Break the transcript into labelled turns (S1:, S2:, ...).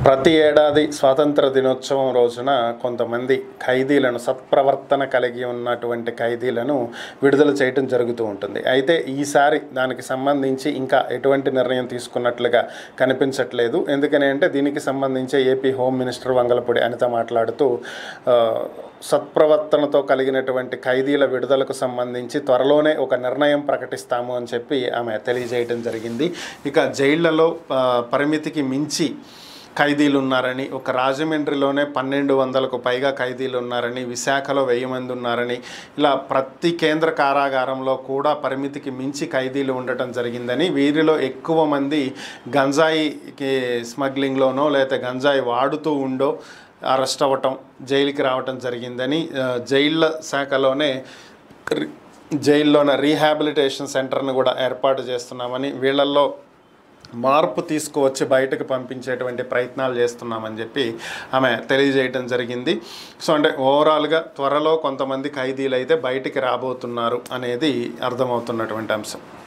S1: ప్రతి ఏడాది స్వాతంత్ర దినోత్సవం రోజున కొంతమంది ఖైదీలను సత్ప్రవర్తన కలిగి ఉన్నటువంటి ఖైదీలను విడుదల చేయటం జరుగుతూ ఉంటుంది అయితే ఈసారి దానికి సంబంధించి ఇంకా ఎటువంటి నిర్ణయం తీసుకున్నట్లుగా కనిపించట్లేదు ఎందుకని అంటే దీనికి సంబంధించి AP home minister Vangalapudi Anitha మాట్లాడుతూ ఆ, సత్ప్రవర్తనతో కలిగినటువంటి ఖైదీల విడుదలకు సంబంధించి త్వరలోనే ఒక నిర్ణయం ప్రకటిస్తాము అని చెప్పి ఆమె తెలియజేయడం జరిగింది ఇక జైళ్లలో ఆ, పరిమితికి మించి ఖైదీలు ఉన్నారని ఒక రాజమండ్రిలోనే పన్నెండు వందలకు పైగా ఖైదీలు ఉన్నారని విశాఖలో వెయ్యి మంది ఉన్నారని ఇలా ప్రతి కేంద్ర కారాగారంలో కూడా పరిమితికి మించి ఖైదీలు ఉండటం జరిగిందని వీరిలో ఎక్కువ మంది గంజాయికి స్మగ్లింగ్లోనో లేకపోతే గంజాయి వాడుతూ ఉండో అరెస్ట్ అవ్వటం జైలుకి రావటం జరిగిందని ఆ, జైళ్ళ శాఖలోనే రి- జైల్లోన రీహాబిలిటేషన్ సెంటర్ను కూడా ఏర్పాటు చేస్తున్నామని వీళ్ళల్లో మార్పు తీసుకువచ్చి బయటకు పంపించేటువంటి ప్రయత్నాలు చేస్తున్నామని చెప్పి ఆమె తెలియజేయటం జరిగింది సో అంటే ఓవరాల్గా త్వరలో కొంతమంది ఖైదీలు అయితే బయటికి రాబోతున్నారు అనేది అర్థమవుతున్నటువంటి అంశం